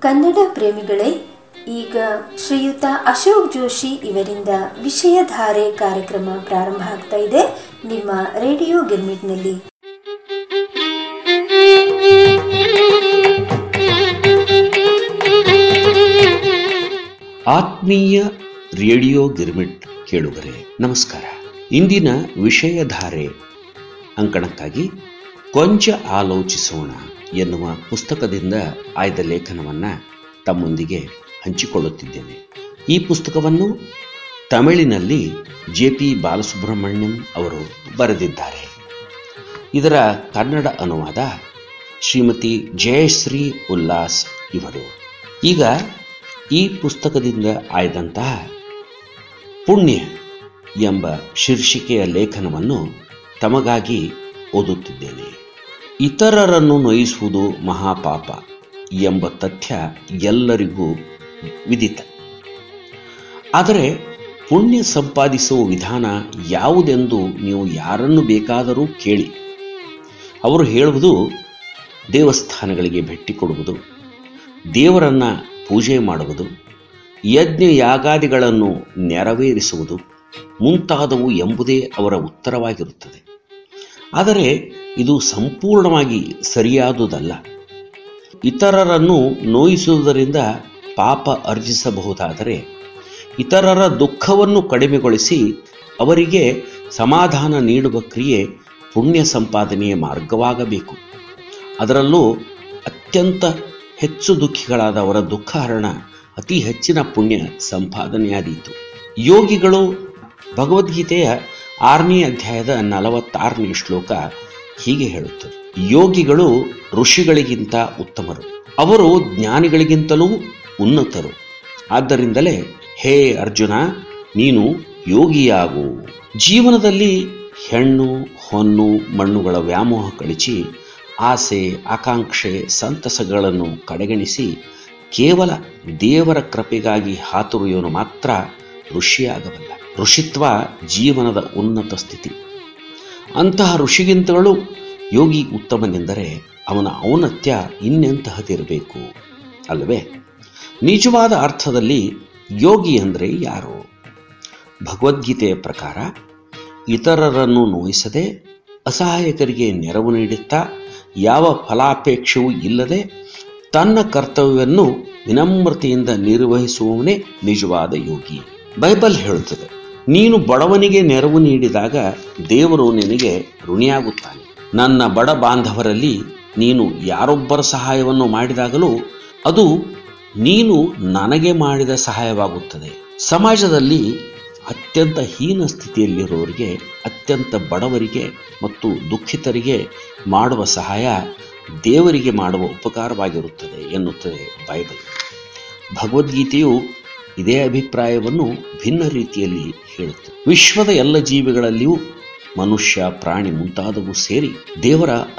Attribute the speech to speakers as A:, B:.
A: ಕನ್ನಡ ಪ್ರೇಮಿಗಳೇ ಈಗ ಶ್ರೀಯುತ ಅಶೋಕ್ ಜೋಶಿ ಇವರಿಂದ ವಿಷಯಧಾರೆ ಕಾರ್ಯಕ್ರಮ ಪ್ರಾರಂಭ ಆಗ್ತಾ ಇದೆ ನಿಮ್ಮ ರೇಡಿಯೋ ಗಿರ್ಮಿಟ್ನಲ್ಲಿ
B: ಆತ್ಮೀಯ ರೇಡಿಯೋ ಗಿರ್ಮಿಟ್ ಕೇಳುಗರೆ ನಮಸ್ಕಾರ ಇಂದಿನ ವಿಷಯಧಾರೆ ಅಂಕಣಕ್ಕಾಗಿ ಕೊಂಚ ಆಲೋಚಿಸೋಣ ಎನ್ನುವ ಪುಸ್ತಕದಿಂದ ಆಯ್ದ ಲೇಖನವನ್ನ ತಮ್ಮೊಂದಿಗೆ ಹಂಚಿಕೊಳ್ಳುತ್ತಿದ್ದೇನೆ ಈ ಪುಸ್ತಕವನ್ನು ತಮಿಳಿನಲ್ಲಿ ಜೆ ಪಿ ಬಾಲಸುಬ್ರಹ್ಮಣ್ಯಂ ಅವರು ಬರೆದಿದ್ದಾರೆ ಇದರ ಕನ್ನಡ ಅನುವಾದ ಶ್ರೀಮತಿ ಜಯಶ್ರೀ ಉಲ್ಲಾಸ್ ಇವರು ಈಗ ಈ ಪುಸ್ತಕದಿಂದ ಆಯ್ದಂತಹ ಪುಣ್ಯ ಎಂಬ ಶೀರ್ಷಿಕೆಯ ಲೇಖನವನ್ನು ತಮಗಾಗಿ ಓದುತ್ತಿದ್ದೇನೆ ಇತರರನ್ನು ನೋಯಿಸುವುದು ಮಹಾಪಾಪ ಎಂಬ ತಥ್ಯ ಎಲ್ಲರಿಗೂ ವಿದಿತ ಆದರೆ ಪುಣ್ಯ ಸಂಪಾದಿಸುವ ವಿಧಾನ ಯಾವುದೆಂದು ನೀವು ಯಾರನ್ನು ಬೇಕಾದರೂ ಕೇಳಿ ಅವರು ಹೇಳುವುದು ದೇವಸ್ಥಾನಗಳಿಗೆ ಭೇಟಿ ಕೊಡುವುದು ದೇವರನ್ನ ಪೂಜೆ ಮಾಡುವುದು ಯಜ್ಞ ಯಾಗಾದಿಗಳನ್ನು ನೆರವೇರಿಸುವುದು ಮುಂತಾದವು ಎಂಬುದೇ ಅವರ ಉತ್ತರವಾಗಿರುತ್ತದೆ ಆದರೆ ಇದು ಸಂಪೂರ್ಣವಾಗಿ ಸರಿಯಾದುದಲ್ಲ ಇತರರನ್ನು ನೋಯಿಸುವುದರಿಂದ ಪಾಪ ಅರ್ಜಿಸಬಹುದಾದರೆ ಇತರರ ದುಃಖವನ್ನು ಕಡಿಮೆಗೊಳಿಸಿ ಅವರಿಗೆ ಸಮಾಧಾನ ನೀಡುವ ಕ್ರಿಯೆ ಪುಣ್ಯ ಸಂಪಾದನೆಯ ಮಾರ್ಗವಾಗಬೇಕು ಅದರಲ್ಲೂ ಅತ್ಯಂತ ಹೆಚ್ಚು ದುಃಖಿಗಳಾದವರ ದುಃಖಹರಣ ಅತಿ ಹೆಚ್ಚಿನ ಪುಣ್ಯ ಸಂಪಾದನೆಯಾದೀತು ಯೋಗಿಗಳು ಭಗವದ್ಗೀತೆಯ ಆರನೇ ಅಧ್ಯಾಯದ ನಲವತ್ತಾರನೇ ಶ್ಲೋಕ ಹೀಗೆ ಹೇಳುತ್ತದೆ ಯೋಗಿಗಳು ಋಷಿಗಳಿಗಿಂತ ಉತ್ತಮರು ಅವರು ಜ್ಞಾನಿಗಳಿಗಿಂತಲೂ ಉನ್ನತರು ಆದ್ದರಿಂದಲೇ ಹೇ ಅರ್ಜುನ ನೀನು ಯೋಗಿಯಾಗು ಜೀವನದಲ್ಲಿ ಹೆಣ್ಣು ಹೊನ್ನು ಮಣ್ಣುಗಳ ವ್ಯಾಮೋಹ ಕಳಿಸಿ ಆಸೆ ಆಕಾಂಕ್ಷೆ ಸಂತಸಗಳನ್ನು ಕಡೆಗಣಿಸಿ ಕೇವಲ ದೇವರ ಕೃಪೆಗಾಗಿ ಹಾತುರಿಯೋನು ಮಾತ್ರ ಋಷಿಯಾಗಬಲ್ಲ ಋಷಿತ್ವ ಜೀವನದ ಉನ್ನತ ಸ್ಥಿತಿ ಅಂತಹ ಋಷಿಗಿಂತಲೂ ಯೋಗಿ ಉತ್ತಮನೆಂದರೆ ಅವನ ಔನ್ನತ್ಯ ಇನ್ನೆಂತಹದಿರಬೇಕು ಅಲ್ಲವೇ ನಿಜವಾದ ಅರ್ಥದಲ್ಲಿ ಯೋಗಿ ಅಂದರೆ ಯಾರು ಭಗವದ್ಗೀತೆಯ ಪ್ರಕಾರ ಇತರರನ್ನು ನೋಯಿಸದೆ ಅಸಹಾಯಕರಿಗೆ ನೆರವು ನೀಡುತ್ತಾ ಯಾವ ಫಲಾಪೇಕ್ಷವೂ ಇಲ್ಲದೆ ತನ್ನ ಕರ್ತವ್ಯವನ್ನು ವಿನಮ್ರತೆಯಿಂದ ನಿರ್ವಹಿಸುವವನೇ ನಿಜವಾದ ಯೋಗಿ ಬೈಬಲ್ ಹೇಳುತ್ತದೆ ನೀನು ಬಡವನಿಗೆ ನೆರವು ನೀಡಿದಾಗ ದೇವರು ನಿನಗೆ ಋಣಿಯಾಗುತ್ತಾನೆ ನನ್ನ ಬಡ ಬಾಂಧವರಲ್ಲಿ ನೀನು ಯಾರೊಬ್ಬರ ಸಹಾಯವನ್ನು ಮಾಡಿದಾಗಲೂ ಅದು ನೀನು ನನಗೆ ಮಾಡಿದ ಸಹಾಯವಾಗುತ್ತದೆ ಸಮಾಜದಲ್ಲಿ ಅತ್ಯಂತ ಹೀನ ಸ್ಥಿತಿಯಲ್ಲಿರುವವರಿಗೆ ಅತ್ಯಂತ ಬಡವರಿಗೆ ಮತ್ತು ದುಃಖಿತರಿಗೆ ಮಾಡುವ ಸಹಾಯ ದೇವರಿಗೆ ಮಾಡುವ ಉಪಕಾರವಾಗಿರುತ್ತದೆ ಎನ್ನುತ್ತದೆ ಬೈಬಲ್ ಭಗವದ್ಗೀತೆಯು ಇದೇ ಅಭಿಪ್ರಾಯವನ್ನು ಭಿನ್ನ ರೀತಿಯಲ್ಲಿ ಹೇಳುತ್ತದೆ ವಿಶ್ವದ ಎಲ್ಲ ಜೀವಿಗಳಲ್ಲಿಯೂ ಮನುಷ್ಯ ಪ್ರಾಣಿ ಮುಂತಾದವು ಸೇರಿ ದೇವರ